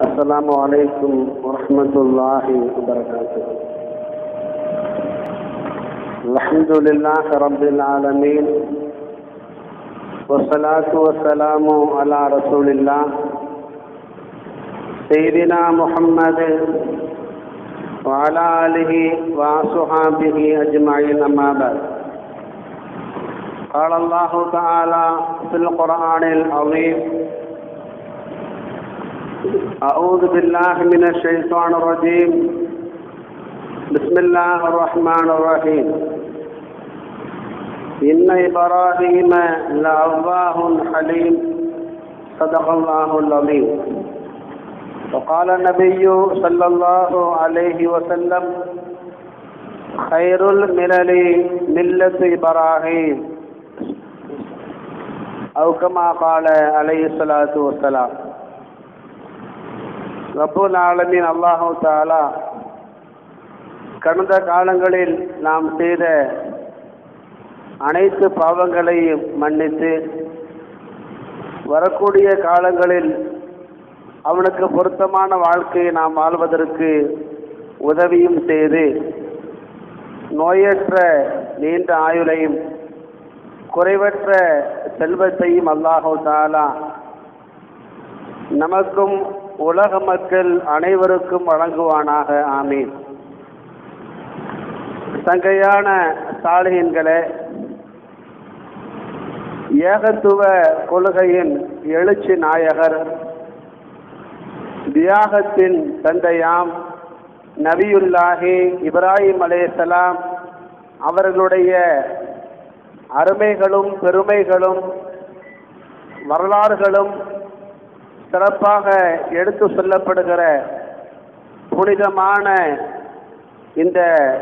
السلام عليكم ورحمة الله وبركاته الحمد لله رب العالمين والصلاة والسلام على رسول الله سيدنا محمد وعلى آله وصحابه أجمعين أما بعد قال الله تعالى في القرآن العظيم أعوذ بالله من الشيطان الرجيم بسم الله الرحمن الرحيم إن إبراهيم لأواه حليم صدق الله العظيم وقال النبي صلى الله عليه وسلم خير الملل ملة إبراهيم أو كما قال عليه الصلاة والسلام ரப்பூல் ஆலமீன் அல்லாஹு தாலா கடந்த காலங்களில் நாம் செய்த அனைத்து பாவங்களையும் மன்னித்து வரக்கூடிய காலங்களில் அவனுக்கு பொருத்தமான வாழ்க்கையை நாம் வாழ்வதற்கு உதவியும் செய்து நோயற்ற நீண்ட ஆயுளையும் குறைவற்ற செல்வத்தையும் அல்லாஹு தாலா நமக்கும் உலக மக்கள் அனைவருக்கும் வழங்குவானாக ஆமீன் சங்கையான சாலையின்களே ஏகத்துவ கொள்கையின் எழுச்சி நாயகர் தியாகத்தின் தந்தையாம் நபியுல்லாஹி இப்ராஹிம் அலேசலாம் அவர்களுடைய அருமைகளும் பெருமைகளும் வரலாறுகளும் சிறப்பாக எடுத்து சொல்லப்படுகிற புனிதமான இந்த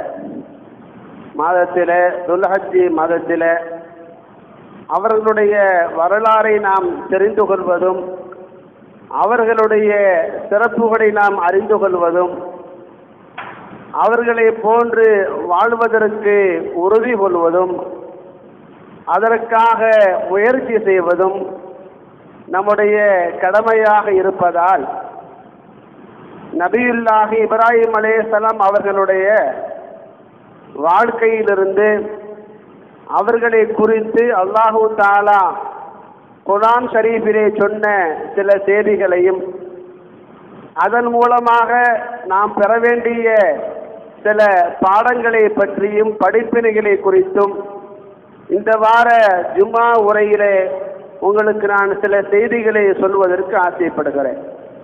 மாதத்தில் துல்ஹஜி மாதத்தில் அவர்களுடைய வரலாறை நாம் தெரிந்து கொள்வதும் அவர்களுடைய சிறப்புகளை நாம் அறிந்து கொள்வதும் அவர்களை போன்று வாழ்வதற்கு உறுதி கொள்வதும் அதற்காக முயற்சி செய்வதும் நம்முடைய கடமையாக இருப்பதால் நபியுல்லாஹி இப்ராஹிம் அலேசலாம் அவர்களுடைய வாழ்க்கையிலிருந்து அவர்களை குறித்து அல்லாஹூ தாலா குரான் ஷரீஃபிலே சொன்ன சில செய்திகளையும் அதன் மூலமாக நாம் பெற வேண்டிய சில பாடங்களை பற்றியும் படிப்பினைகளை குறித்தும் இந்த வார ஜும்மா உரையிலே உங்களுக்கு நான் சில செய்திகளை சொல்வதற்கு ஆசைப்படுகிறேன்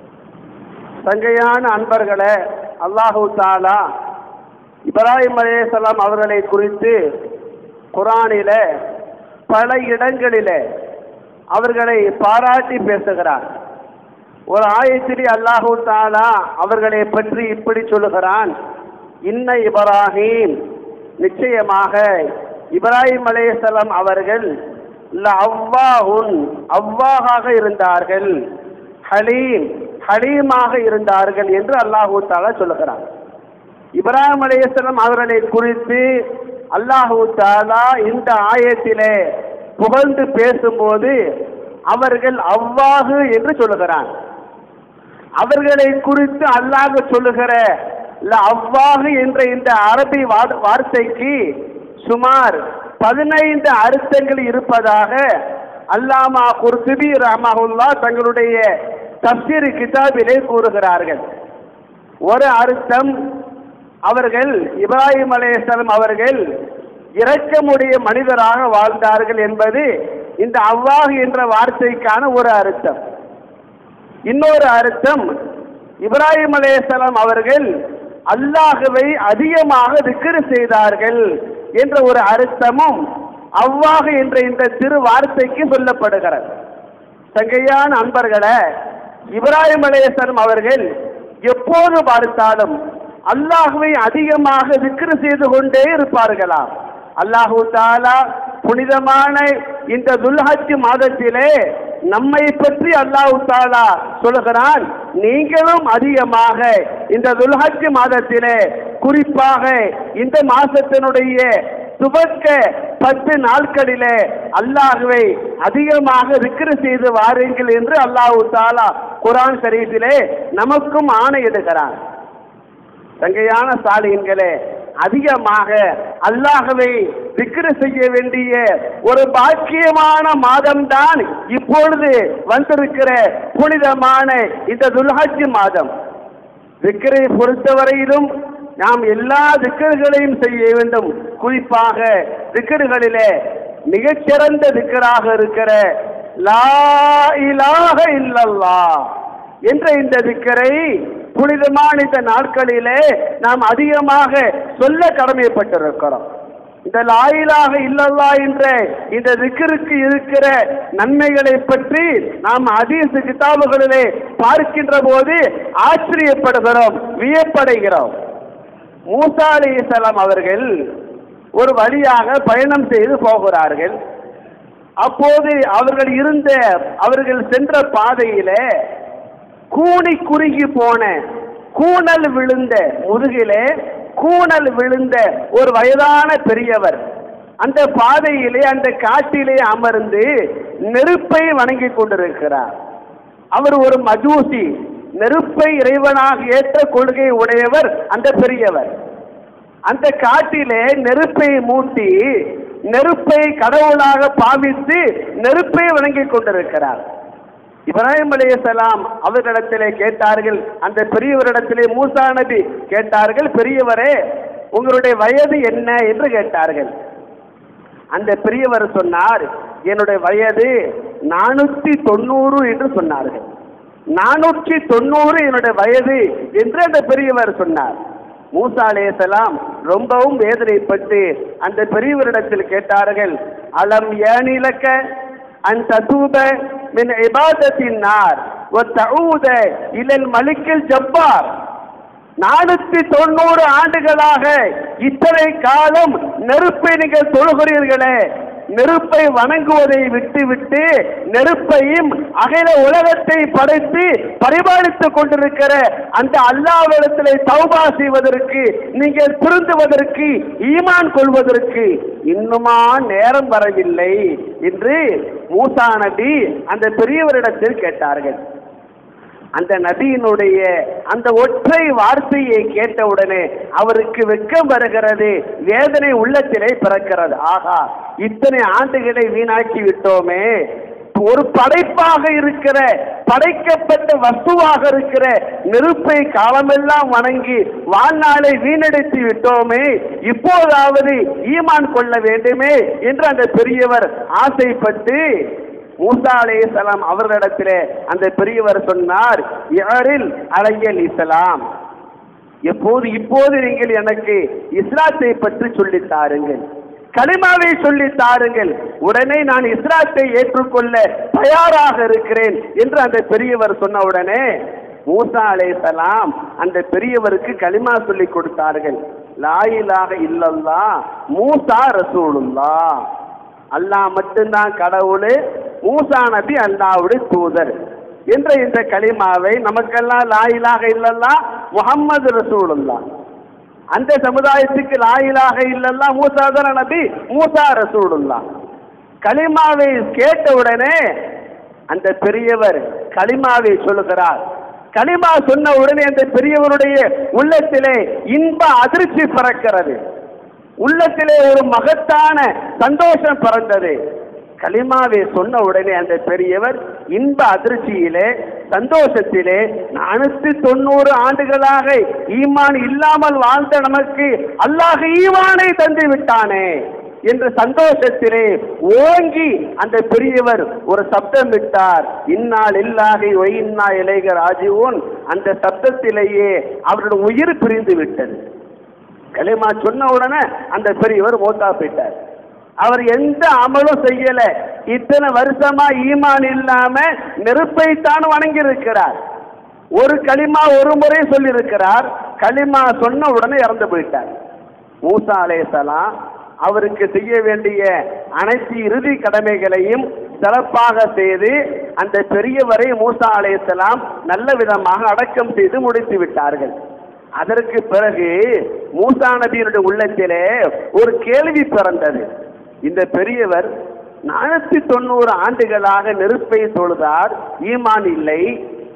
சங்கையான அன்பர்களே அல்லாஹூ தாலா இப்ராஹிம் அலேசலாம் அவர்களை குறித்து குரானில பல இடங்களிலே அவர்களை பாராட்டி பேசுகிறார் ஒரு ஆயத்திலே அல்லாஹூ தாலா அவர்களை பற்றி இப்படி சொல்லுகிறான் இன்ன இப்ராஹிம் நிச்சயமாக இப்ராஹிம் அலேசலாம் அவர்கள் அவ்வாஹுன் அவ்வாஹாக இருந்தார்கள் ஹலீம் ஹலீமாக இருந்தார்கள் என்று அல்லாஹூ தாலா சொல்லுகிறார் இப்ராஹிம் அலையாம் அவர்களை குறித்து அல்லாஹூ தாலா இந்த ஆயத்திலே புகழ்ந்து பேசும்போது அவர்கள் அவ்வாகு என்று சொல்லுகிறான் அவர்களை குறித்து அல்லாஹ் சொல்லுகிற அவ்வாகு என்ற இந்த அரபி வார்த்தைக்கு சுமார் பதினைந்து அர்த்தங்கள் இருப்பதாக அல்லாமா குர்துபி ரஹமஹுல்லா தங்களுடைய தப்சீர் கிதாபிலே கூறுகிறார்கள் ஒரு அர்த்தம் அவர்கள் இப்ராஹிம் அலேஸ்லம் அவர்கள் இறக்கமுடைய மனிதராக வாழ்ந்தார்கள் என்பது இந்த அவ்வாஹ் என்ற வார்த்தைக்கான ஒரு அர்த்தம் இன்னொரு அர்த்தம் இப்ராஹிம் அலேஸ்லாம் அவர்கள் அல்லாஹுவை அதிகமாக திக்ரு செய்தார்கள் என்ற ஒரு அர்த்தமும் அவ்வாக என்ற இந்த திரு வார்த்தைக்கு சொல்லப்படுகிறது சங்கையான அன்பர்களே இப்ராஹிம் அலேசனம் அவர்கள் எப்போது பார்த்தாலும் அல்லாஹுவை அதிகமாக விக்கிர செய்து கொண்டே இருப்பார்களாம் அல்லாஹூ தாலா புனிதமான இந்த துல்ஹஜ் மாதத்திலே நம்மை பற்றி அல்லாஹு தாலா சொல்லுகிறான் நீங்களும் அதிகமாக இந்த துல்ஹஜ் மாதத்திலே குறிப்பாக இந்த மாசத்தினுடைய துவக்க பத்து நாட்களிலே அல்லாஹுவை அதிகமாக விக்கிர செய்து வாருங்கள் என்று அல்லாஹு தாலா குரான் ஷரீஃபிலே நமக்கும் ஆணையிடுகிறான் தங்கையான சாலியன்களே அதிகமாக அல்லாஹவை விக்கிர செய்ய வேண்டிய ஒரு பாக்கியமான மாதம்தான் இப்பொழுது வந்திருக்கிற புனிதமான இந்த துல்ஹஜ் மாதம் விக்கிரை பொறுத்தவரையிலும் நாம் எல்லா திக்கர்களையும் செய்ய வேண்டும் குறிப்பாக திக்கர்களிலே மிகச்சிறந்த திக்கராக இருக்கிற லா இலாஹ இல்லல்லாஹ் என்ற இந்த திக்கரை புனிதமான இந்த நாட்களிலே நாம் அதிகமாக சொல்ல கடமைப்பட்டிருக்கிறோம் இந்த லாயிலாக இல்லல்லா என்ற இந்த திக்கருக்கு இருக்கிற நன்மைகளை பற்றி நாம் அதீச கிதாபுகளிலே பார்க்கின்ற போது ஆச்சரியப்படுகிறோம் வியப்படைகிறோம் மூசா அலிசலாம் அவர்கள் ஒரு வழியாக பயணம் செய்து போகிறார்கள் அப்போது அவர்கள் இருந்த அவர்கள் சென்ற பாதையிலே கூனி குறுகி போன கூணல் விழுந்த முதுகிலே கூணல் விழுந்த ஒரு வயதான பெரியவர் அந்த பாதையிலே அந்த காட்டிலே அமர்ந்து நெருப்பை வணங்கிக் கொண்டிருக்கிறார் அவர் ஒரு மஜூசி நெருப்பை இறைவனாக ஏற்ற கொள்கை உடையவர் அந்த பெரியவர் அந்த காட்டிலே நெருப்பை மூட்டி நெருப்பை கடவுளாக பாவித்து நெருப்பை வணங்கிக் கொண்டிருக்கிறார் இப்ராஹிம் அலைஹிஸ்ஸலாம் அவர்களிடத்திலே கேட்டார்கள் அந்த பெரியவரிடத்திலே மூசா நபி கேட்டார்கள் பெரியவரே உங்களுடைய வயது என்ன என்று கேட்டார்கள் அந்த பெரியவர் சொன்னார் என்னுடைய வயது நானூற்றி தொண்ணூறு என்று சொன்னார்கள் நானூற்றி தொண்ணூறு என்னுடைய வயது என்று அந்த பெரியவர் சொன்னார் மூசா அலைஹிஸ்ஸலாம் ரொம்பவும் வேதனைப்பட்டு அந்த பெரியவரிடத்தில் கேட்டார்கள் அலம் ஏனிலக்க அன் ததூப மின் இபாதத்தின் நார் وتعود إلى الملك الجبار நானூத்தி தொண்ணூறு ஆண்டுகளாக இத்தனை காலம் நெருப்பை நீங்கள் தொழுகிறீர்களே நெருப்பை வணங்குவதை விட்டுவிட்டு நெருப்பையும் அகில உலகத்தை படைத்து பரிபாலித்துக் கொண்டிருக்கிற அந்த அல்லாவிடத்திலே தௌபா செய்வதற்கு நீங்கள் திருந்துவதற்கு ஈமான் கொள்வதற்கு இன்னுமா நேரம் வரவில்லை என்று மூசா நபி அந்த பெரியவரிடத்தில் கேட்டார்கள் அந்த நபியினுடைய அந்த ஒற்றை வார்த்தையை கேட்டவுடனே அவருக்கு வெட்கம் வருகிறது வேதனை உள்ளத்திலே பிறக்கிறது ஆகா இத்தனை ஆண்டுகளை வீணாக்கி விட்டோமே ஒரு படைப்பாக இருக்கிற படைக்கப்பட்ட வஸ்துவாக இருக்கிற நெருப்பை காலமெல்லாம் வணங்கி வாழ்நாளை வீணடித்து விட்டோமே இப்போதாவது ஈமான் கொள்ள வேண்டுமே என்று அந்த பெரியவர் ஆசைப்பட்டு மூசா அலைஹிஸ்ஸலாம் அவர்களிடத்திலே அந்த பெரியவர் சொன்னார் யாரில் அலையல் இஸ்லாம் எப்போது இப்போது நீங்கள் எனக்கு இஸ்லாத்தை பற்றி சொல்லித் தாருங்கள் கலிமாவை சொல்லித் தாருங்கள் உடனே நான் இஸ்லாத்தை ஏற்றுக்கொள்ள தயாராக இருக்கிறேன் என்று அந்த பெரியவர் சொன்ன உடனே மூசா அலைஹிஸ்ஸலாம் அந்த பெரியவருக்கு கலிமா சொல்லி கொடுத்தார்கள் லாயிலாக இல்லல்லா மூசா ரசூலுல்லா அல்லாஹ் மட்டும்தான் கடவுள் மூசா நபி அல்லாவுடைய தூதர் என்ற இந்த கலிமாவை நமக்கெல்லாம் லாயிலாக இல்லல்லா முகம்மது ரசூலுல்லா அந்த சமுதாயத்துக்கு லாயிலாக இல்லல்லா மூசாதர நபி மூசா ரசூலுல்லா கலிமாவை கேட்டவுடனே அந்த பெரியவர் கலிமாவை சொல்லுகிறார் கலிமா சொன்ன உடனே அந்த பெரியவருடைய உள்ளத்திலே இன்ப அதிர்ச்சி பிறக்கிறது உள்ளத்திலே ஒரு மகத்தான சந்தோஷம் பிறந்தது கலிமாவை சொன்ன உடனே அந்த பெரியவர் இன்ப அதிர்ச்சியிலே சந்தோஷத்திலே நானூத்தி தொண்ணூறு ஆண்டுகளாக ஈமான் இல்லாமல் வாழ்ந்த நமக்கு அல்லாஹ் ஈமானை தந்து விட்டானே என்ற சந்தோஷத்திலே ஓங்கி அந்த பெரியவர் ஒரு சப்தம் விட்டார் இன்னால் இல்லாகை ஒயின்னா இலைக ராஜீவோன் அந்த சப்தத்திலேயே அவருடைய உயிர் பிரிந்து விட்டது கலிமா சொன்ன உடனே அந்த பெரியவர் மூத்தா போயிட்டார் அவர் எந்த அமலும் செய்யல இத்தனை வருஷமா ஈமான் இல்லாம நெருப்பைத்தான் வணங்கி இருக்கிறார் ஒரு களிமா ஒரு முறை சொல்லியிருக்கிறார் களிமா சொன்ன உடனே இறந்து போயிட்டார் மூசா அலையலாம் அவருக்கு செய்ய வேண்டிய அனைத்து இறுதி கடமைகளையும் சிறப்பாக செய்து அந்த பெரியவரை மூசா அலையலாம் நல்ல விதமாக அடக்கம் செய்து முடித்து விட்டார்கள் அதற்கு பிறகு மூசா நபியினுடைய உள்ளத்திலே ஒரு கேள்வி பிறந்தது இந்த பெரியவர் நானூத்தி தொண்ணூறு ஆண்டுகளாக நெருப்பை தொழுதார் ஈமான் இல்லை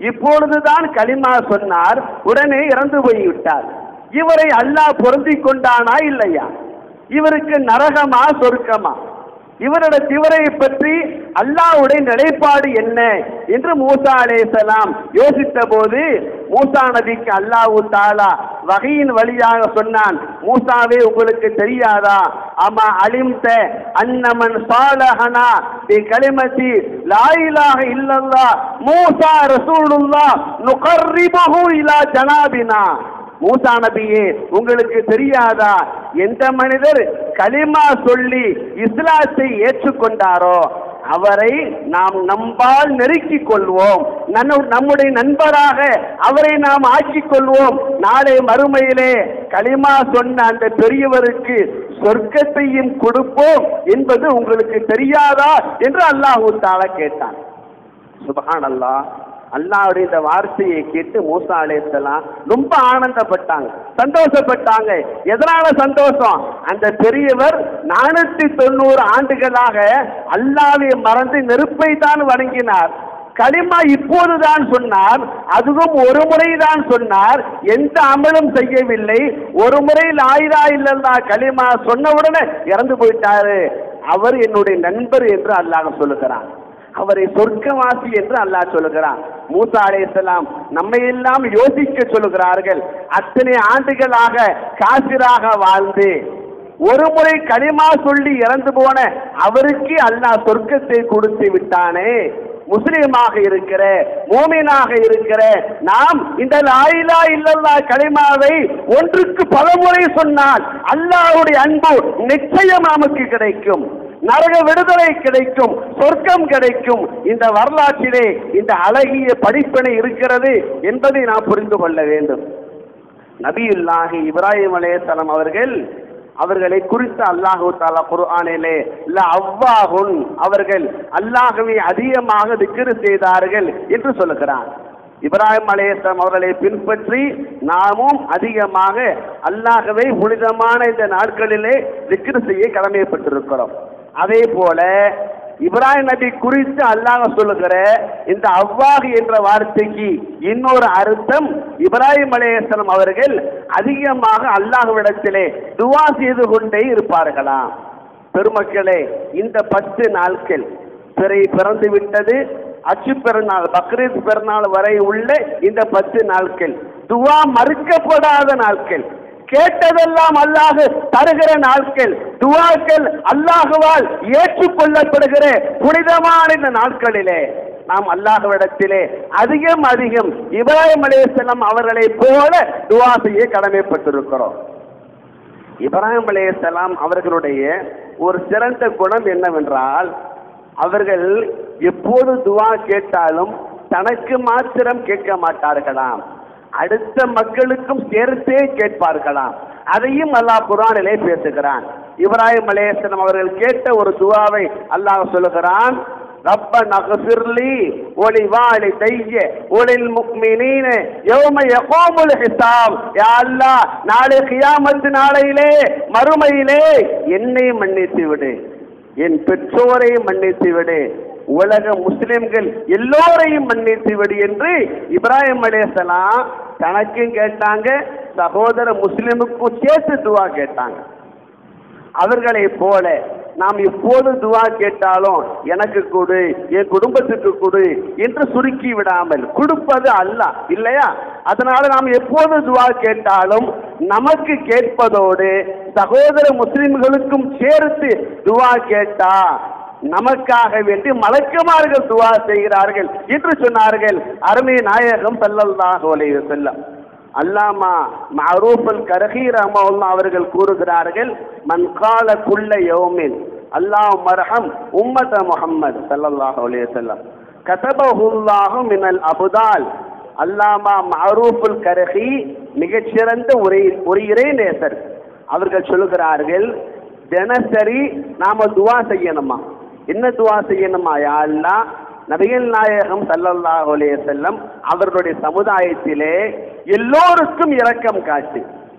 இப்பொழுதுதான் களிமா சொன்னார் உடனே இறந்து போய்விட்டார் இவரை அல்லாஹ் பொருந்திக் கொண்டானா இல்லையா இவருக்கு நரகமா சொர்க்கமா இவரோட திவரை பற்றி அல்லாஹ்வுடைய நிலைப்பாடு என்ன என்று மூசா அலைஹிஸ்ஸலாம் யோசித்த போது மூசா நபிக்கு அல்லாஹு தாலா வகையின் வழியாக சொன்னான் மூசாவே உங்களுக்கு தெரியாதா அம்மா அலிம்த அன்னமன் சாலஹனா பி கலிமதி லா இலாஹ இல்லல்லாஹ் மூசா ரசூலுல்லாஹ் நுகர்ரிபஹு இலா ஜனாபினா மூசா நபியே உங்களுக்கு தெரியாதா எந்த மனிதர் கலிமா சொல்லி இஸ்லாத்தை ஏற்றுக்கொண்டாரோ அவரை நாம் நம்பால் நெருக்கிக் கொள்வோம் நன்னு- நம்முடைய நண்பராக அவரை நாம் ஆக்கிக் கொள்வோம் நாளை மறுமையிலே கலிமா சொன்ன அந்த பெரியவருக்கு சொர்க்கத்தையும் கொடுப்போம் என்பது உங்களுக்கு தெரியாதா என்று அல்லாஹு தாலா கேட்டான் சுபஹான் அல்லாஹ் அல்லாஹ்வுடைய இந்த வார்த்தையை கேட்டு மூசா அலைஹிஸ்ஸலாம் ரொம்ப ஆனந்தப்பட்டாங்க சந்தோஷப்பட்டாங்க எதனால சந்தோஷம் அந்த பெரியவர் நானூத்தி தொண்ணூறு ஆண்டுகளாக அல்லாவை மறந்து நெருப்பை தான் வணங்கினார் களிமா இப்போதுதான் சொன்னார் அதுவும் ஒரு முறை தான் சொன்னார் எந்த அமலும் செய்யவில்லை ஒரு முறை லாயிலா இல்லல்லா களிமா சொன்னவுடனே இறந்து போயிட்டாரு அவர் என்னுடைய நண்பர் என்று அல்லாஹ் சொல்லுகிறான் அவரை சொர்க்கவாசி என்று அல்லாஹ் சொல்லுகிறான் மூசா அலைஹிஸ்ஸலாம் நம்மை எல்லாம் யோசிக்க சொல்லுகிறார்கள் அத்தனை ஆண்டுகளாக காசிராக வாழ்ந்து ஒரு முறை களிமா சொல்லி இறந்து போன அவருக்கு அல்லாஹ் சொர்க்கத்தை கொடுத்து விட்டானே முஸ்லிமாக இருக்கிற மூமினாக இருக்கிற நாம் இந்த லாயிலா இல்லல்லா களிமாவை ஒன்றுக்கு பலமுறை சொன்னால் அல்லாஹ்வுடைய அன்பு நிச்சயம் நமக்கு கிடைக்கும் நரக விடுதலை கிடைக்கும் சொர்க்கம் கிடைக்கும் இந்த வரலாற்றிலே இந்த அழகிய படிப்பினை இருக்கிறது என்பதை நாம் புரிந்து கொள்ள வேண்டும் நபியுல்லாஹி இப்ராஹிம் அலைஹிஸ்ஸலாம் அவர்கள் அவர்களை குறித்து அல்லாஹு தாலா குர்ஆனிலே இல்ல அவ்வாஹுன் அவர்கள் அல்லாஹ்வை அதிகமாக திக்ரு செய்தார்கள் என்று சொல்லுகிறார் இப்ராஹிம் அலைஹிஸ்ஸலாம் அவர்களை பின்பற்றி நாமும் அதிகமாக அல்லாஹ்வை புனிதமான இந்த நாட்களிலே திக்ரு செய்ய கடமைப்பட்டிருக்கிறோம் அதே போல இப்ராஹிம் நபி குறித்து அல்லாஹ் சொல்லுகிற இந்த அவ்வாஹ் என்ற வார்த்தைக்கு இன்னொரு அர்த்தம் இப்ராஹிம் அலைஹிஸ்ஸலாம் அவர்கள் அதிகமாக அல்லாஹ்விடத்திலே துவா செய்து கொண்டே இருப்பார்களாம் பெருமக்களே இந்த பத்து நாட்கள் பிறை பிறந்து விட்டது அச்சு பெருநாள் பக்ரீத் பெருநாள் வரை உள்ள இந்த பத்து நாட்கள் துவா மறுக்கப்படாத நாட்கள் கேட்டதெல்லாம் அல்லாஹ் தருகிற நாட்கள் துவாக்கள் அல்லாஹுவால் ஏற்றுக்கொள்ளப்படுகிற புனிதமான இந்த நாட்களிலே நாம் அல்லாஹ்விடத்திலே அதிகம் அதிகம் இப்ராஹிம் அலைஹிஸ்ஸலாம் அவர்களைப் போல துவா செய்ய கடமைப்பட்டிருக்கிறோம் இப்ராஹிம் அலைஹிஸ்ஸலாம் அவர்களுடைய ஒரு சிறந்த குணம் என்னவென்றால் அவர்கள் எப்போது துவா கேட்டாலும் தனக்கு மாத்திரம் கேட்க மாட்டார்களாம் அடுத்த மக்களுக்கும் சேர்த்தே கேட்பார்களாம் அதையும் அல்லாஹ் குர்ஆனிலே பேசுகிறான் இப்ராஹிம் அலைஹிஸ்ஸலாம் அவர்கள் கேட்ட ஒரு துவாவை அல்லாஹ் சொல்லுகிறான் ربنا اغفر لي ولوالدي وللمؤمنين يوم يقوم الحساب يا الله நாளை கியாமத் நாளையிலே மறுமையிலே என்னை மன்னித்து விடு என் பெற்றோரை மன்னித்து விடு உலக முஸ்லிம்கள் எல்லோரையும் மன்னித்து விடு என்று இப்ராஹிம் அலைஹிஸ்ஸலாம் தனக்கும் கேட்டாங்க சகோதர முஸ்லிமுக்கும் சேர்த்து துவா கேட்டாங்க அவர்களைப் போல நாம் எப்போது துவா கேட்டாலும் எனக்கு கொடு என் குடும்பத்துக்கு கொடு என்று சுருக்கி விடாமல் கொடுப்பது அல்லாஹ் இல்லையா அதனால நாம் எப்போது துவா கேட்டாலும் நமக்கு கேட்பதோடு சகோதர முஸ்லிம்களுக்கும் சேர்த்து துவா கேட்டா நமக்காக வேண்டி மலக்குமார்கள் துவா செய்கிறார்கள் என்று சொன்னார்கள் அருமை நாயகம் ஸல்லல்லாஹு அலைஹி வஸல்லம் அல்லாமா மஅரூஃப் அல் கரஹி ரஹ்மஹுல்லாஹ் அவர்கள் கூறுகிறார்கள் மன் கால குல்ல யௌமின் அல்லாஹ் மர்ஹம் உம்மத முஹம்மத் ஸல்லல்லாஹு அலைஹி வஸல்லம் கதபஹுல்லாஹு மினல் அபுதால் அல்லாமா மஅரூஃப் அல் கரஹி மிகச்சிறந்த ஒரு ஒரு இறைநேசர் அவர்கள் சொல்லுகிறார்கள் தினசரி நாம துவா செய்யணுமா என்ன துவா செய்யணுமா யா அல்லாஹ் நபிகள் நாயகம் ஸல்லல்லாஹு அலைஹி வஸல்லம் அவர்களுடைய சமுதாயத்திலே எல்லோருக்கும் இரக்கம் காட்டு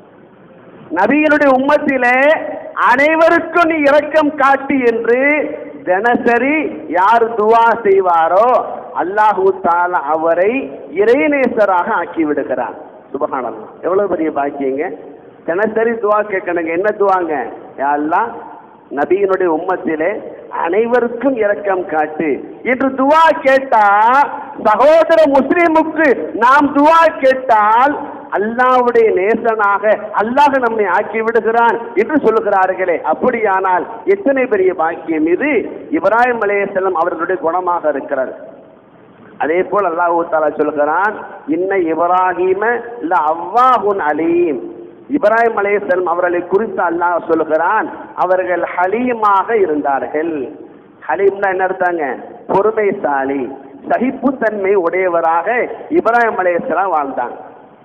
நபிகளுடைய உம்மத்திலே அனைவருக்கும் நீ இரக்கம் காட்டு என்று தினசரி யார் துவா செய்வாரோ அல்லாஹு தாலா அவரை இறைநேசராக ஆக்கி விடுகிறான் சுபகானந்தம் எவ்வளவு பெரிய பாக்கியங்க தினசரி துவா கேட்கணுங்க என்ன துவாங்க யா அல்லாஹ் நபியினுடைய உம்மத்திலே அனைவருக்கும் இரக்கம் காட்டு என்று துவா கேட்டா சகோதர முஸ்லிமுக்கு நாம் துவா கேட்டால் அல்லாஹ்வுடைய நேசனாக அல்லாஹ் நம்மை ஆக்கி விடுகிறான் என்று சொல்லுகிறார்களே அப்படியானால் எத்தனை பெரிய பாக்கியம் இது இப்ராஹிம் அலைஹிஸ்ஸலாம் அவர்களுடைய குணமாக இருக்கிறது அதே போல் அல்லாஹு தாலா சொல்கிறான் இன்ன இப்ராஹிம இல்ல அவ்வாஹுன் அலீம் இப்ராஹிம் அலைஹிஸ்ஸலாம் அவர்களை குறித்து அல்லாஹ் சொல்கிறான் அவர்கள் ஹலீமாக இருந்தார்கள் ஹலீம்னா என்ன அர்த்தங்க பொறுமைசாலி சகிப்புத்தன்மை உடையவராக இப்ராஹிம் அலைஹிஸ்ஸலாம் வாழ்ந்தாங்க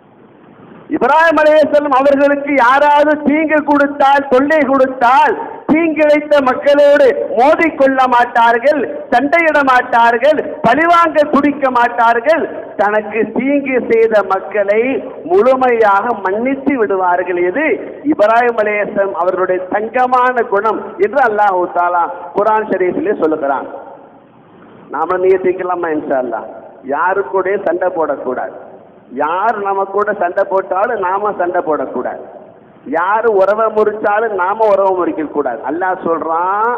இப்ராஹிம் அலைஹிஸ்ஸலாம் அவர்களுக்கு யாராவது தீங்கு கொடுத்தால் தொல்லை கொடுத்தால் தீங்கிழைத்த மக்களோடு மோதிக்கொள்ள மாட்டார்கள் சண்டையிட மாட்டார்கள் பழிவாங்க துடிக்க மாட்டார்கள் தனக்கு தீங்கு செய்த மக்களை முழுமையாக மன்னித்து விடுவார்கள் இது இப்ராஹிம் அலைஹிஸ்ஸலாம் அவர்களுடைய தங்கமான குணம் என்று அல்லாஹு தாலா குரான் ஷரீஃபிலே சொல்லுகிறான் நாம நியத்திக்கலாமா இன்ஷா அல்லாஹ் யாரு கூட சண்டை போடக்கூடாது யார் நம்ம கூட சண்டை போட்டாலும் நாம சண்டை போடக்கூடாது யார் உறவை முறிச்சாலும் நாம உறவை முறிக்க கூடாது அல்லாஹ் சொல்றான்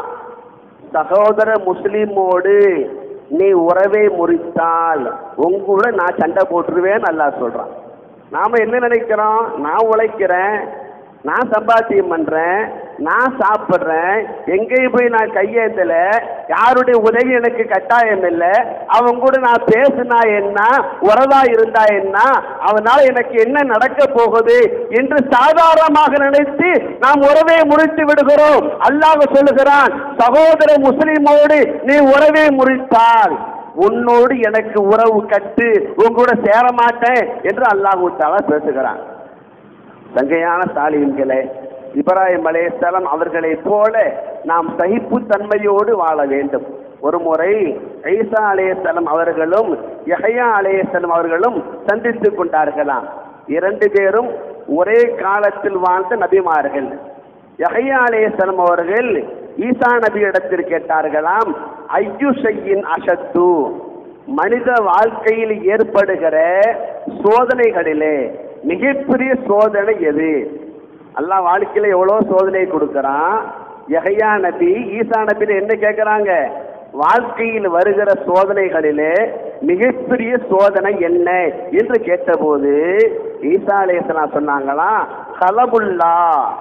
சகோதர முஸ்லிமோடு நீ உறவை முறித்தால் உங்களோட நான் சண்டை போட்டுருவேன்னு அல்லாஹ் சொல்றான் நாம என்ன நினைக்கிறோம் நான் உழைக்கிறேன் நான் சம்பாத்தியம் பண்றேன் நான் சாப்பிட்றேன் எங்கேயும் போய் நான் கையேந்தல யாருடைய உதவி எனக்கு கட்டாயம் இல்லை அவங்க கூட நான் பேசினா என்ன உறவா இருந்தா என்ன அவனால எனக்கு என்ன நடக்க போகுது என்று சாதாரணமாக நினைத்து நாம் உறவை முறித்து விடுகிறோம் அல்லாஹ் சொல்லுகிறான் சகோதர முஸ்லிமோடு நீ உறவை முறித்தால் உன்னோடு எனக்கு உறவு கட்டு உங்களோட சேர மாட்டேன் என்று அல்லாஹு தாலா பேசுகிறான் தங்கையான சாலியன்களே இப்ராஹிம் அலைஹிஸ்ஸலாம் அவர்களைப் போல நாம் சகிப்புத்தன்மையோடு வாழ வேண்டும் ஒரு முறை ஐசா அலைஹிஸ்ஸலாம் அவர்களும் யஹ்யா அலைஹிஸ்ஸலாம் அவர்களும் சந்தித்துக் கொண்டார்களாம் இரண்டு பேரும் ஒரே காலத்தில் வாழ்ந்த நபிமார்கள் யஹ்யா அலைஹிஸ்ஸலாம் அவர்கள் ஈசா நபியிடத்தில் கேட்டார்களாம் ஐயு ஷையின் அஷத்து மனித வாழ்க்கையில் ஏற்படுகிற சோதனைகளிலே மிகப்பெரிய சோதனை எது அல்லாஹ் வாழ்க்கையில எவ்வளவு சோதனை கொடுக்கறான் யஹ்யா நபி ஈசா நபின்னு என்ன கேட்கறாங்க வாழ்க்கையில் வருகிற சோதனைகளிலே மிகப்பெரிய சோதனை என்ன என்று கேட்டபோது ஈசா அலைஹிஸ்ஸலாம் சொன்னாங்களாம் கலபுல்லா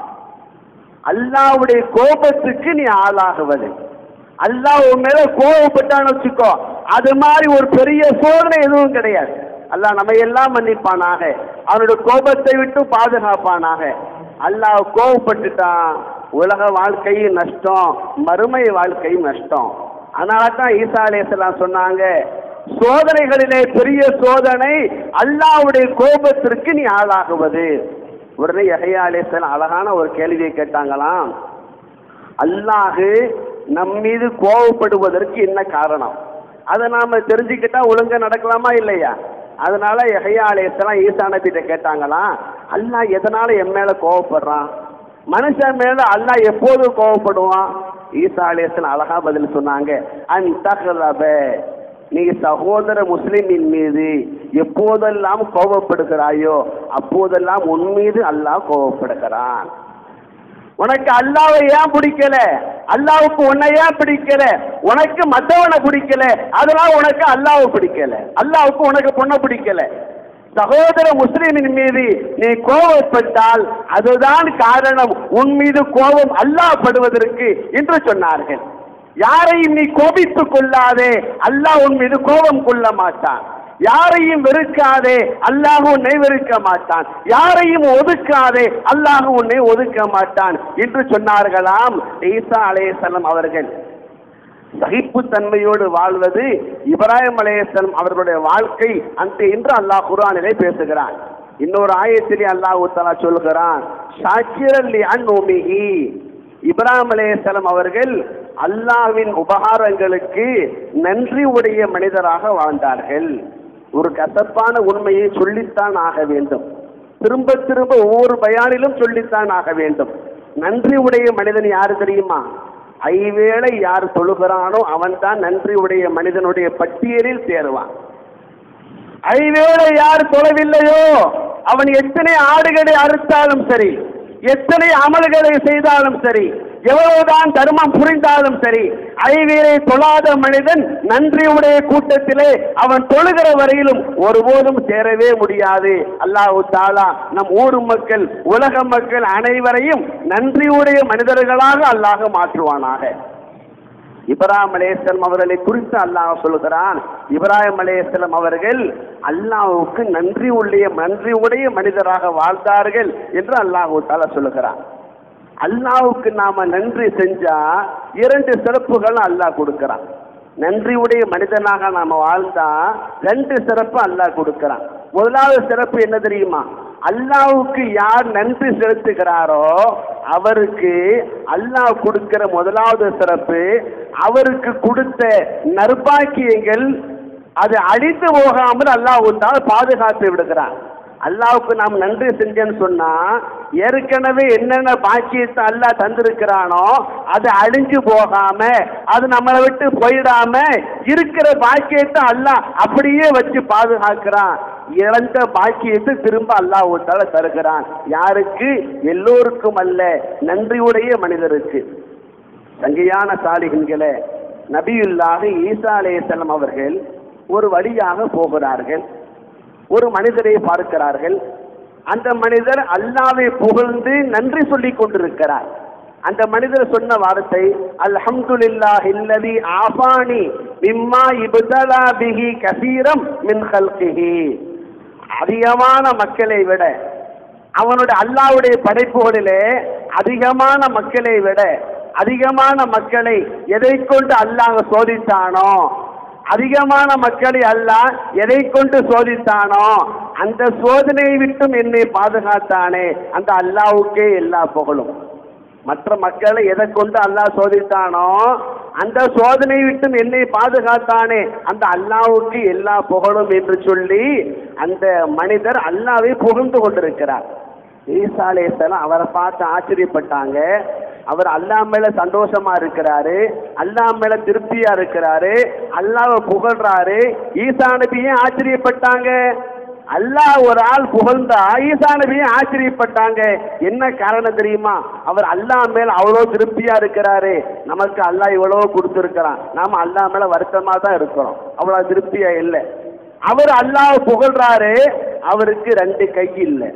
அல்லாவுடைய கோபத்துக்கு நீ ஆளாகுவது அல்லாஹ் உன் மேல கோபப்பட்டான்னு வச்சுக்கோ அது மாதிரி ஒரு பெரிய சோதனை எதுவும் கிடையாது அல்லாஹ் நம்ம எல்லாம் மன்னிப்பானாக அவனுடைய கோபத்தை விட்டு பாதுகாப்பானாக அல்லாஹ் கோபப்பட்டுட்டான் உலக வாழ்க்கையும் நஷ்டம் மறுமை வாழ்க்கையும் நஷ்டம் அதனால தான் ஈசா அலைஹிஸ்ஸலாம் சொன்னாங்க சோதனைகளிலே பெரிய சோதனை அல்லாஹ்வுடைய கோபத்திற்கு நீ ஆளாகுவது உடனே யஹ்யா அலைஹிஸ்ஸலாம் அழகான ஒரு கேள்வியை கேட்டாங்களாம் அல்லாஹ் நம் மீது கோபப்படுவதற்கு என்ன காரணம் அதை நாம தெரிஞ்சுக்கிட்டா ஒழுங்கா நடக்கலாமா இல்லையா அதனால யஹ்யா அலைஹிஸ்ஸலாம் ஈசா நபிட்ட கேட்டாங்களாம் அல்லாஹ் எதனால என் மேல கோவப்படுறான் மனுஷன் மேல அல்லாஹ் எப்போது கோவப்படுவான் ஈசா அலைஹிஸ்ஸலாம் அழகா பதில் சொன்னாங்க அன் தஹ்லப நீ சகோதர முஸ்லிமின் மீது எப்போதெல்லாம் கோபப்படுகிறாயோ அப்போதெல்லாம் உன் மீது அல்லாஹ் கோபப்படுகிறான் உனக்கு அல்லாவை ஏன் பிடிக்கல அல்லாவுக்கு உன்னை ஏன் பிடிக்கல உனக்கு மத்தவனை பிடிக்கல அதனால உனக்கு அல்லாவை பிடிக்கல அல்லாவுக்கு உனக்கு பொண்ணை பிடிக்கல சகோதர முஸ்லிமின் மீது நீ கோபப்பட்டால் அதுதான் காரணம் உன் மீது கோபம் அல்லாஹ் படுவதற்கு என்று சொன்னார்கள் யாரையும் நீ கோபித்துக் கொள்ளாதே அல்லாஹ் உன் மீது கோபம் கொள்ள மாட்டான் யாரையும் வெறுக்காதே அல்லாஹ் உன்னை வெறுக்க மாட்டான் யாரையும் ஒதுக்காதே அல்லாஹ் உன்னை ஒதுக்க மாட்டான் என்று சொன்னார்களாம் ஈசா அலைஹிஸ்ஸலாம் அவர்கள் சகிப்புத்தன்மையோடு வாழ்வது இப்ராஹிம் அலைஹிஸ்ஸலாம் அவர்களுடைய வாழ்க்கை அந்த என்று அல்லாஹ் குர்ஆனிலே பேசுகிறான் இன்னொரு ஆயத்திலே அல்லாஹ் தஆலா சொல்கிறான் ஷாக்கிரல் அன்உமிஹி இப்ராஹிம் அலைஹிஸ்ஸலாம் அவர்கள் அல்லாஹ்வின் உபகாரங்களுக்கு நன்றி உடைய மனிதராக வாழ்ந்தார்கள் ஒரு கசப்பான உண்மையை சொல்லித்தான் ஆக வேண்டும் திரும்ப திரும்ப ஒவ்வொரு பயானிலும் சொல்லித்தான் ஆக வேண்டும் நன்றி உடைய மனிதன் யாரு தெரியுமா ஐவேளை யார் தொழுகிறானோ அவன்தான் நன்றியுடைய மனிதனுடைய பட்டியலில் சேருவான் ஐவேளை யார் தொழவில்லையோ அவன் எத்தனை ஆடுகளை அறுத்தாலும் சரி எத்தனை அமல்களை செய்தாலும் சரி எவ்வளவுதான் தர்மம் புரிந்தாலும் சரி ஐவேளை தொழாத மனிதன் நன்றியுடைய கூட்டத்திலே அவன் தொழுகிற வரையிலும் ஒருபோதும் சேரவே முடியாது அல்லாஹு தாலா நம் ஊர் மக்கள் உலக மக்கள் அனைவரையும் நன்றியுடைய மனிதர்களாக அல்லாஹ் மாற்றுவானாக இப்ராஹிம் அலைஹிஸ்ஸலாம் அவர்களை குறித்து அல்லாஹ் சொல்கிறான் இப்ராஹிம் அலைஹிஸ்ஸலாம் அவர்கள் அல்லாஹ்வுக்கு நன்றி உடைய நன்றி உடைய மனிதராக வாழ்ந்தார்கள் என்று அல்லாஹ் தாலா சொல்லுகிறான் அல்லாஹ்வுக்கு நாம நன்றி செஞ்சா இரண்டு சிறப்புகள் அல்லாஹ் கொடுக்கிறான் நன்றியுடைய மனிதனாக நாம வாழ்ந்தா ரெண்டு சிறப்பு அல்லாஹ் கொடுக்கிறான் முதலாவது சிறப்பு என்ன தெரியுமா அல்லாஹ்வுக்கு யார் நன்றி செலுத்துகிறாரோ அவருக்கு அல்லாஹ் கொடுக்கிற முதலாவது சிறப்பு அவருக்கு கொடுத்த நற்பாக்கியங்கள் அது அழிந்து போகாமல் அல்லாஹ் பாதுகாத்து விடுகிறான் அல்லாவுக்கு நாம் நன்றி செஞ்சேன்னு சொன்னா ஏற்கனவே என்னென்ன பாக்கியத்தை அல்லாஹ் தந்திருக்கிறானோ அது அழிஞ்சு போகாம அது நம்மளை விட்டு போயிடாம இருக்கிற பாக்கியத்தை அல்லாஹ் அப்படியே வச்சு பாதுகாக்கிறான் இழந்த பாக்கியத்தை திரும்ப அல்லாஹ் ஒருத்தால தருகிறான் யாருக்கு எல்லோருக்கும் அல்ல நன்றியுடைய மனிதருக்கு சங்கையான சாலிகன்களே நபியுல்லாக ஈசா அலைஹிஸ்ஸலாம் அவர்கள் ஒரு வழியாக போகிறார்கள் ஒரு மனிதரை பார்க்கிறார்கள் அந்த மனிதர் அல்லாவை புகழ்ந்து நன்றி சொல்லிக் கொண்டிருக்கிறார் அந்த மனிதர் சொன்ன வார்த்தை அல்ஹம்துலில்லாஹ் இல்லதி ஆபானி மிம்மா இப்தலா பிஹி கசீரம் மின் கல்கிஹி அதிகமான மக்களை விட அவனுடைய அல்லாவுடைய படைப்புகளிலே அதிகமான மக்களை விட அதிகமான மக்களை எதை கொண்டு அல்லாஹ் சோதித்தானோ அதிகமான மக்களை அல்லாஹ் எதை கொண்டு சோதித்தானோ அந்த சோதனையை விட்டும் என்னை பாதுகாத்தானே அந்த அல்லாவுக்கே எல்லா புகழும் மற்ற மக்களை எதை கொண்டு அல்லாஹ் சோதித்தானோ அந்த சோதனையை விட்டும் என்னை பாதுகாத்தானே அந்த அல்லாவுக்கு எல்லா புகழும் என்று சொல்லி அந்த மனிதர் அல்லாவை புகழ்ந்து கொண்டிருக்கிறார் ஈசா அலைஹிஸ்ஸலாம் அவரை பார்த்து ஆச்சரியப்பட்டாங்க அவர் அல்லாஹ் மேல சந்தோஷமா இருக்கிறாரு அல்லாஹ் மேல திருப்தியா இருக்கிறாரு அல்லாஹ்வை புகழ்றாரு ஈசா நபியும் ஆச்சரியப்பட்டாங்க அல்லாஹ் ஒரு ஆள் புகழ்ந்தா ஈசா நபியும் ஆச்சரியப்பட்டாங்க என்ன காரணம் தெரியுமா அவர் அல்லாஹ் மேல அவ்வளோ திருப்தியா இருக்கிறாரு நமக்கு அல்லாஹ் இவ்வளோ கொடுத்துருக்கிறான் நாம அல்லாஹ் மேல வருத்தமா தான் இருக்கிறோம் அவ்வளோ திருப்தியா இல்லை அவர் அல்லாஹ் புகழ்றாரு அவருக்கு ரெண்டு கை இல்லை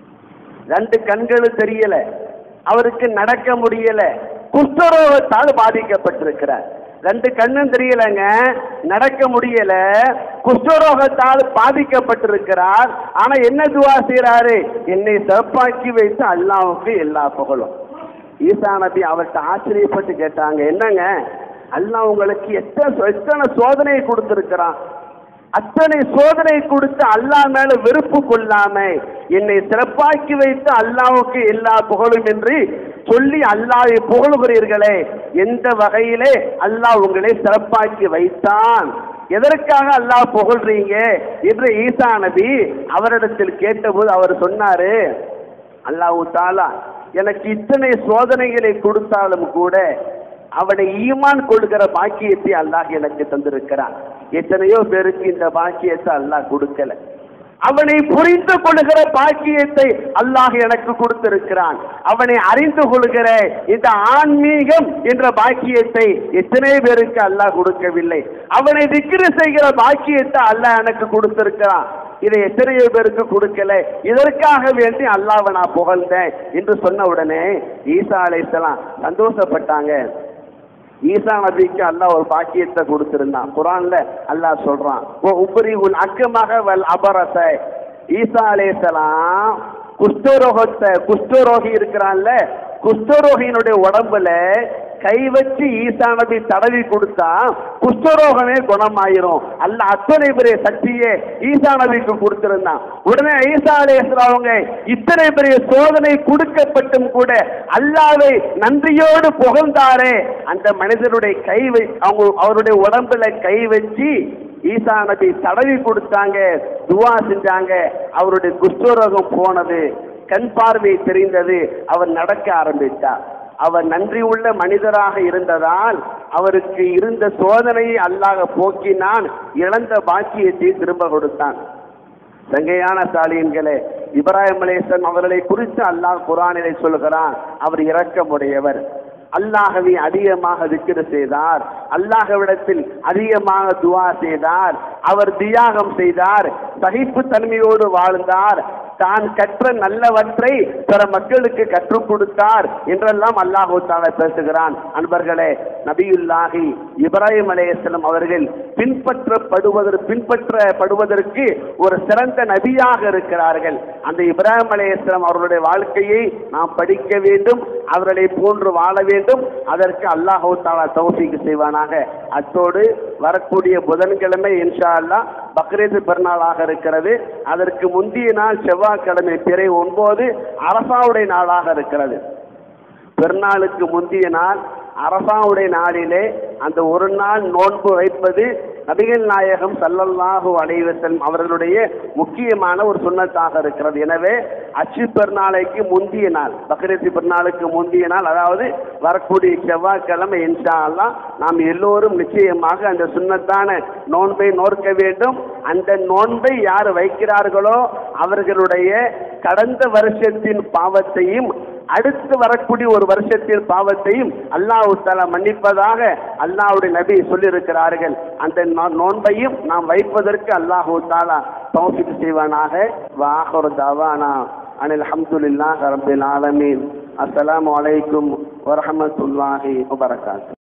ரெண்டு கண்களும் தெரியல அவருக்கு நடக்க முடியல குஷ்டரோகத்தால் பாதிக்கப்பட்டிருக்கிறார் ரெண்டு கண்ணும் தெரியலங்க நடக்க முடியல குஷ்டரோகத்தால் பாதிக்கப்பட்டிருக்கிறார் ஆனா என்ன துவா செய்யறாரு என்னை சிறப்பாக்கி வைத்து அல்லாவுக்கு எல்லா புகழும் ஈசா நபி அவர்கிட்ட ஆச்சரியப்பட்டு கேட்டாங்க என்னங்க அல்லாஹ் உங்களுக்கு எத்தனை எத்தனை சோதனை கொடுத்திருக்கிறான் அத்தனை சோதனை கொடுத்து அல்லாஹ் மேல வெறுப்பு கொள்ளாம என்னை சிறப்பாக்கி வைத்து அல்லாஹ்வுக்கு எல்லா புகழும் என்று சொல்லி அல்லாஹ்வை புகழுகிறீர்களே எந்த வகையிலே அல்லாஹ் உங்களை சிறப்பாக்கி வைத்தான் எதற்காக அல்லாஹ் புகழ்றீங்க என்று ஈசா நபி அவரிடத்தில் கேட்டபோது அவர் சொன்னாரு அல்லாஹு தாலா எனக்கு இத்தனை சோதனைகளை கொடுத்தாலும் கூட அவனை ஈமான் கொள்கிற பாக்கியத்தை அல்லாஹ் எனக்கு தந்திருக்கிறான் எத்தனையோ பேருக்கு இந்த பாக்கியத்தை அல்லாஹ் கொடுக்கல அவனை புரிந்து கொள்கிற பாக்கியத்தை அல்லாஹ் எனக்கு கொடுத்திருக்கிறான் அவனை அறிந்து கொள்கிற இந்த ஆன்மீகம் என்ற பாக்கியத்தை எத்தனை பேருக்கு அல்லாஹ் கொடுக்கவில்லை அவனை திக்ரு செய்கிற பாக்கியத்தை அல்லாஹ் எனக்கு கொடுத்திருக்கிறான் இதை எத்தனையோ பேருக்கு கொடுக்கல இதற்காக வேண்டி அல்லாஹ்வை நான் புகழ்ந்தேன் என்று சொன்ன உடனே ஈசா அலைஹிஸ்ஸலாம் சந்தோஷப்பட்டாங்க ஈசா நபிக்கு அல்லாஹ் ஒரு பாக்கியத்தை கொடுத்திருந்தான் குரான்ல அல்லாஹ் சொல்றான் ஓ உபரி உன் அக்கமாக வல் அபரச ஈசா அலைஹிஸ்ஸலாம் குஷ்டரோகத்தை குஷ்டரோகி இருக்கிறான்ல குஷ்டரோகியினுடைய உடம்புல கை வச்சு ஈசா நபி தடவி கொடுத்தா குஷ்டரோகமே குணமாயிரும் அல்ல அத்தனை பெரிய சக்தியே ஈசா நபிக்கு கொடுத்திருந்தான் உடனே ஈசா அலைஹிஸ்ஸலாம் அவங்க இத்தனை பெரிய சோதனை கொடுக்கப்பட்டும் கூட அல்லாவை நன்றியோடு புகழ்ந்தாரே அந்த மனிதனுடைய கை வை அவங்க அவருடைய உடம்புல கை வச்சு ஈசா நபி தடவி கொடுத்தாங்க துவா செஞ்சாங்க அவருடைய குஷ்டரோகம் போனது கண் பார்வை தெரிந்தது அவர் நடக்க ஆரம்பித்தார் அவர் நன்றி உள்ள மனிதராக இருந்ததால் அவருக்கு இருந்த சோதனையை அல்லாஹ் போக்கினான் இழந்த பாக்கியத்தை திரும்ப கொடுத்தான் சங்கையான சாலியன்களே இப்ராஹிம் அலேசன் அவர்களை குறித்து அல்லாஹ் குரானிலே சொல்கிறான் அவர் இரக்கமுடையவர் அல்லாஹவை அதிகமாக திக்கிற செய்தார் அல்லாஹ்விடத்தில் அதிகமாக துவா செய்தார் அவர் தியாகம் செய்தார் சகிப்பு தன்மையோடு வாழ்ந்தார் தான் கற்ற நல்லவற்றை பிற மக்களுக்கு கற்றுக் கொடுத்தார் என்றெல்லாம் அல்லாஹு தாலா பேசுகிறான் அன்பர்களே நபியுல்லாஹி இப்ராஹிம் அலைஹிஸ்ஸலாம் அவர்கள் பின்பற்றப்படுவதற்கு பின்பற்றப்படுவதற்கு ஒரு சிறந்த நபியாக இருக்கிறார்கள் அந்த இப்ராஹிம் அலைஹிஸ்ஸலாம் அவர்களுடைய வாழ்க்கையை நாம் படிக்க வேண்டும் அவர்களை போன்று வாழ வேண்டும் அதற்கு அல்லாஹு தாலா தௌஃபீக் செய்வானாக அத்தோடு வரக்கூடிய புதன்கிழமை இன்ஷா அல்லாஹ் பக்ரீத் பெருநாளாக இருக்கிறது அதற்கு முந்தைய நாள் செவ்வாய்க்கிழமை பிறை ஒன்பது அரசாவுடைய நாளாக இருக்கிறது பெருநாளுக்கு முந்தைய நாள் அரசாவுடைய நாளிலே அந்த ஒரு நாள் நோன்பு வைப்பது நபிகள் நாயகம் சல்லல்லாஹு அலைவசன் அவர்களுடைய முக்கியமான ஒரு சுண்ணத்தாக இருக்கிறது எனவே அச்சு பெருநாளைக்கு முந்திய நாள் பக்ரீத் பெருநாளுக்கு முந்திய நாள் அதாவது வரக்கூடிய செவ்வாய்க்கிழமை இன்ஷா அல்லாஹ் நாம் எல்லோரும் நிச்சயமாக அந்த சுண்ணத்தான நோன்பை நோற்க வேண்டும் அந்த நோன்பை யார் வைக்கிறார்களோ அவர்களுடைய கடந்த வருஷத்தின் பாவத்தையும் அடுத்து வரக்கூடிய ஒரு வருஷத்தின் பாவத்தையும் அல்லாஹு தாலா மன்னிப்பதாக அல்லாஹ்வுடைய நபி சொல்லியிருக்கிறார்கள் அந்த நோ- நோன்பையும் நாம் வைப்பதற்கு அல்லாஹு தாலா தௌஃபீக் செய்வானாக வாஹர் தவானா அனில் அல்ஹம்துலில்லாஹ் ரப்பில் ஆலமீன் அஸ்ஸலாமு அலைக்கும் வரஹ்மத்துல்லாஹி வபரகாத்துஹு